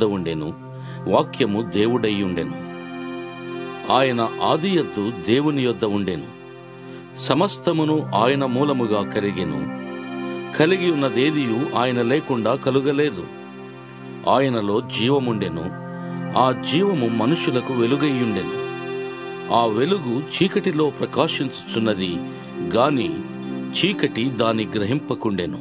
యొద్ద ఉండెను వాక్యము దేవుడై ఉండెను ఆయన ఆదియద్దు దేవుని యొద్ద ఉండెను సమస్తమును ఆయన మూలముగా కలిగెను కలిగి ఉన్నదేదియు ఆయన లేకుండా కలుగలేదు ఆయనలో జీవముండెను ఆ జీవము మనుషులకు వెలుగయ్యుండెను ఆ వెలుగు చీకటిలో ప్రకాశించుచున్నది గాని చీకటి దాని గ్రహింపకుండెను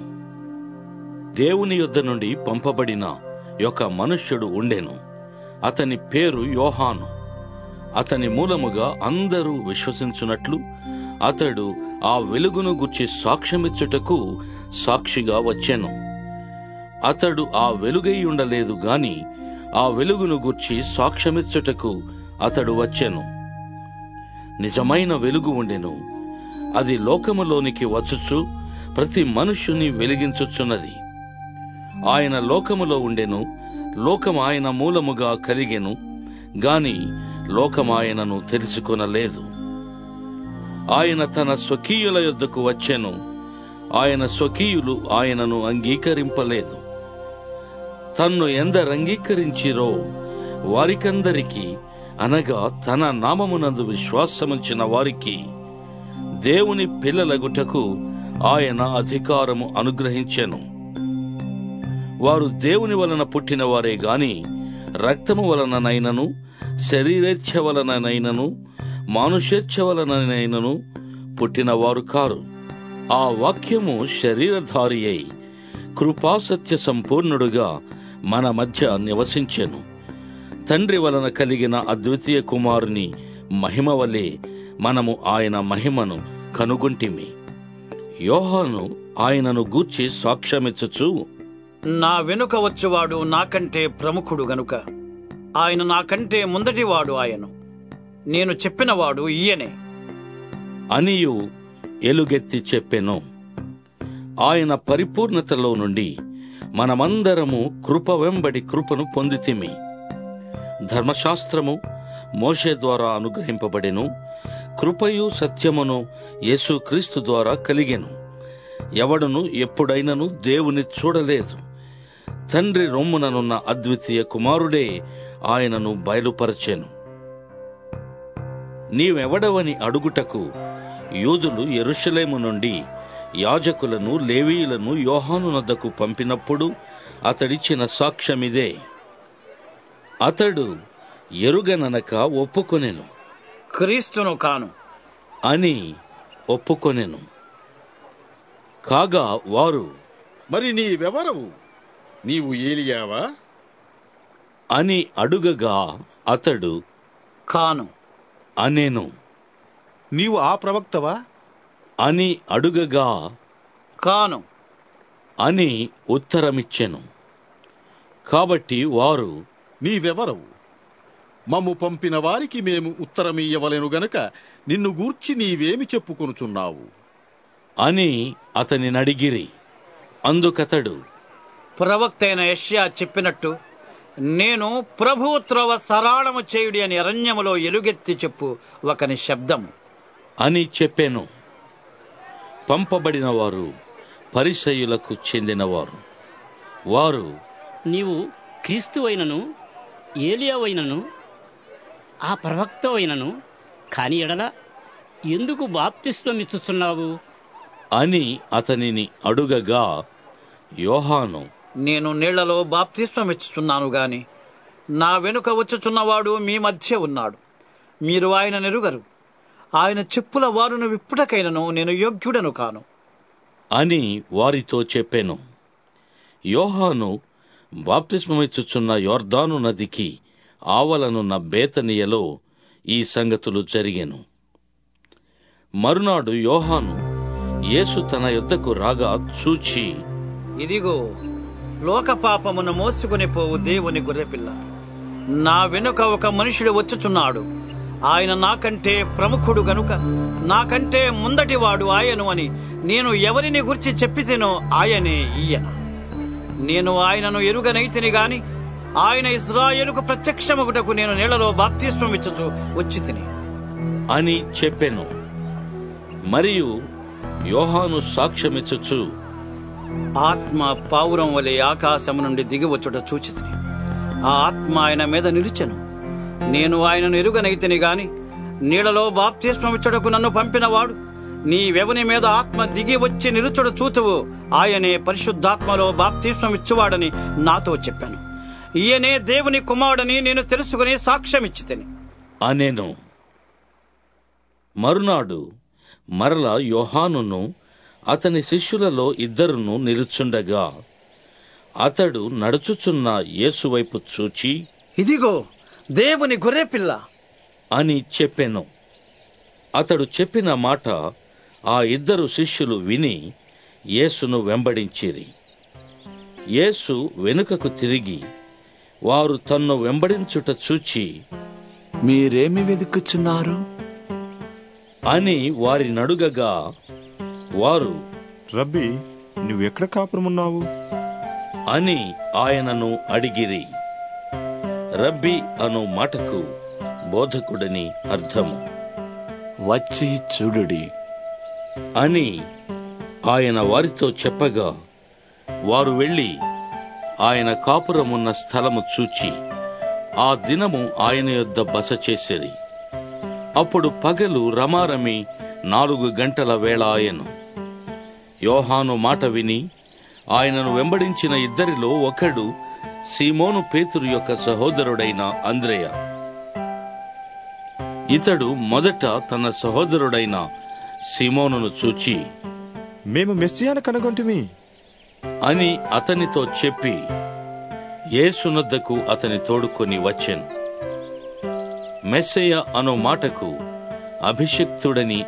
దేవుని యొద్ద నుండి పంపబడిన ఒక మనుష్యుడు ఉండెను అతని పేరు యోహాను అతని మూలముగా అందరూ విశ్వసించున్నట్లు అతడు ఆ వెలుగును గుర్చి సాక్ష్యమిచ్చుటకు సాక్షిగా వచ్చెను అతడు ఆ వెలుగై ఉండలేదు గాని ఆ వెలుగును గుర్చి సాక్ష్యమిచ్చుటకు అతడు వచ్చెను నిజమైన వెలుగు ఉండెను అది లోకములోనికి వచ్చుచు ప్రతి మనుష్యుని వెలిగించుచున్నది ఆయన లోకములో ఉండెను లోకం ఆయన మూలముగా కలిగెను గాని లోకం ఆయనను తెలుసుకొనలేదు ఆయన తన స్వకీయుల యొద్దకు వచ్చెను ఆయన స్వకీయులు ఆయనను అంగీకరింపలేదు తన్ను ఎందరు అంగీకరించిరో వారికందరికీ అనగా తన నామమునందు విశ్వాసముంచిన వారికి దేవుని పిల్లలగుటకు ఆయన అధికారము అనుగ్రహించెను వారు దేవుని వలన పుట్టిన వారే గాని రక్తము వలననైనను శరీరేచ్ఛ వలననైనను మానుషేచ్ఛ వలననైనను పుట్టినవారు కారు ఆ వాక్యము శరీరధారి అయి కృపాసత్య సంపూర్ణుడుగా మన మధ్య నివసించెను తండ్రి వలన కలిగిన అద్వితీయ కుమారుని మహిమ వలె మనము ఆయన మహిమను కనుగొంటిమి యోహాను ఆయనను గూర్చి సాక్ష్యమిచ్చుచు నా వెనుక వచ్చువాడు నాకంటే ప్రముఖుడు గనుక ఆయన నాకంటే ముందటివాడు ఆయన నేను చెప్పినవాడు ఈయనే అనియు ఎలుగెత్తి చెప్పెను ఆయన పరిపూర్ణతలో నుండి మనమందరము కృప వెంబడి కృపను పొందితిమి ధర్మశాస్త్రము మోషే ద్వారా అనుగ్రహింపబడెను కృపయు సత్యమును యేసుక్రీస్తు ద్వారా కలిగెను ఎవడును ఎప్పుడైనను దేవుని చూడలేదు తండ్రి రొమ్ముననున్న అద్వితీయ కుమారుడే ఆయనను బయలుపరచెను నీవెవడవని అడుగుటకు యూదులు ఎరుషలేము నుండి యాజకులను లేవీయులను యోహాను నద్దకు పంపినప్పుడు అతడిచ్చిన సాక్ష్యమిదే అతడు ఎరుగననక ఒప్పుకొనెను క్రీస్తును కాను అని ఒప్పుకొనెను కాగా వారు మరి నీవెవరవు నీవు ఏలియావా అని అడుగగా అతడు కాను అనేను నీవు ఆ ప్రవక్తవా అని అడుగగా కాను అని ఉత్తరమిచ్చెను కాబట్టి వారు నీవెవరవు మమ్ము పంపిన వారికి మేము ఉత్తరమియ్యవలెను గనక నిన్ను గూర్చి నీవేమి చెప్పుకొనుచున్నావు అని అతని నడిగిరి అందుకతడు ప్రవక్త అయిన యష్యా చెప్పినట్టు నేను ప్రభువు త్రోవ సరాళము చేయుడి అని అరణ్యములో ఎలుగెత్తి చెప్పు ఒకని శబ్దము అని చెప్పెను పంపబడిన వారు పరిసయులకు చెందినవారు వారు నీవు క్రీస్తువైనను ఏలియావైనను ఆ ప్రవక్తవైనను కాని ఎడల ఎందుకు బాప్తిస్వమిస్తున్నావు అని అతనిని అడుగగా యోహాను నేను నీళ్లలో బాప్తిస్వమిచ్చుచున్నాను గాని నా వెనుక వచ్చుచున్నవాడు మీ మధ్య ఉన్నాడు మీరు ఆయన నెరుగరు ఆయన చెప్పుల వారును విప్పుటకైనను నేను యోగ్యుడను కాను అని వారితో చెప్పెను యోహాను బాప్తిస్మమిచ్చుచున్న యోర్దాను నదికి ఆవలనున్న బేతనియలో ఈ సంగతులు జరిగెను మరునాడు యోహాను యేసు తన యొద్దకు రాగా చూచి ఇదిగో లోక పాపమును మోసుకుని పోవు దేవుని గొర్రెపిల్ల నా వెనుక ఒక మనుషుడు వచ్చుచున్నాడు ఆయన నాకంటే ప్రముఖుడు గనుక నాకంటే ముందటివాడు ఆయను అని నేను ఎవరిని గురించి చెప్పితేనో ఆయనే ఈయన నేను ఆయనను ఎరుగనైతిని గాని ఆయన ఇస్రాయేలుకు ప్రత్యక్షమగుటకు నేను నీళ్లలో బాప్తిస్వమిచ్చుచు వచ్చి తిని అని చెప్పెను మరియు యోహాను ఆత్మ పావురం వలె ఆకాశము నుండి దిగివచ్చుట చూచితిని ఆ ఆత్మ ఆయన మీద నిలిచెను నేను ఆయనను ఎరుగనైతిని గాని నీళ్ళలో బాప్తిస్మమిచ్చడకు నన్ను పంపినవాడు నీ వెవని మీద ఆత్మ దిగి వచ్చి నిలుచుడు చూతువు ఆయనే పరిశుద్ధాత్మలో బాప్తిస్మమిచ్చువాడని నాతో చెప్పాను ఈయనే దేవుని కుమారుడని నేను తెలుసుకుని సాక్ష్యమిచ్చి తిని అనెను మరునాడు మరల యోహానును అతని శిష్యులలో ఇద్దరును నిలుచుండగా అతడు నడుచుచున్న యేసువైపు చూచి ఇదిగో దేవుని గొర్రెపిల్ల అని చెప్పెను అతడు చెప్పిన మాట ఆ ఇద్దరు శిష్యులు విని యేసును వెంబడించిరి యేసు వెనుకకు తిరిగి వారు తన్ను వెంబడించుట చూచి మీరేమి వెతుకుచున్నారు అని వారి నడుగగా వారు రబ్బీ నువ్వెక్కడ కాపురమున్నావు అని ఆయనను అడిగిరి రబ్బీ అను మాటకు బోధకుడని అర్థము వచ్చి చూడుడి అని ఆయన వారితో చెప్పగా వారు వెళ్ళి ఆయన కాపురమున్న స్థలము చూచి ఆ దినము ఆయన యొద్ద బస చేసిరి అప్పుడు పగలు రమారమి నాలుగు గంటల వేళ ఆయను యోహాను మాట విని ఆయనను వెంబడించిన ఇద్దరిలో ఒకడు సీమోను పేతురు యొక్క సహోదరుడైన అంద్రేయ ఇతడు మొదట తన సహోదరుడైన సీమోనును చూచి మేము మెస్సియాను కనుగొంటిమి అని అతనితో చెప్పి యేసునొద్దకు అతని తోడుకొని వచ్చెను మెస్సయ్య అను మాటకు అభిషిక్తుడని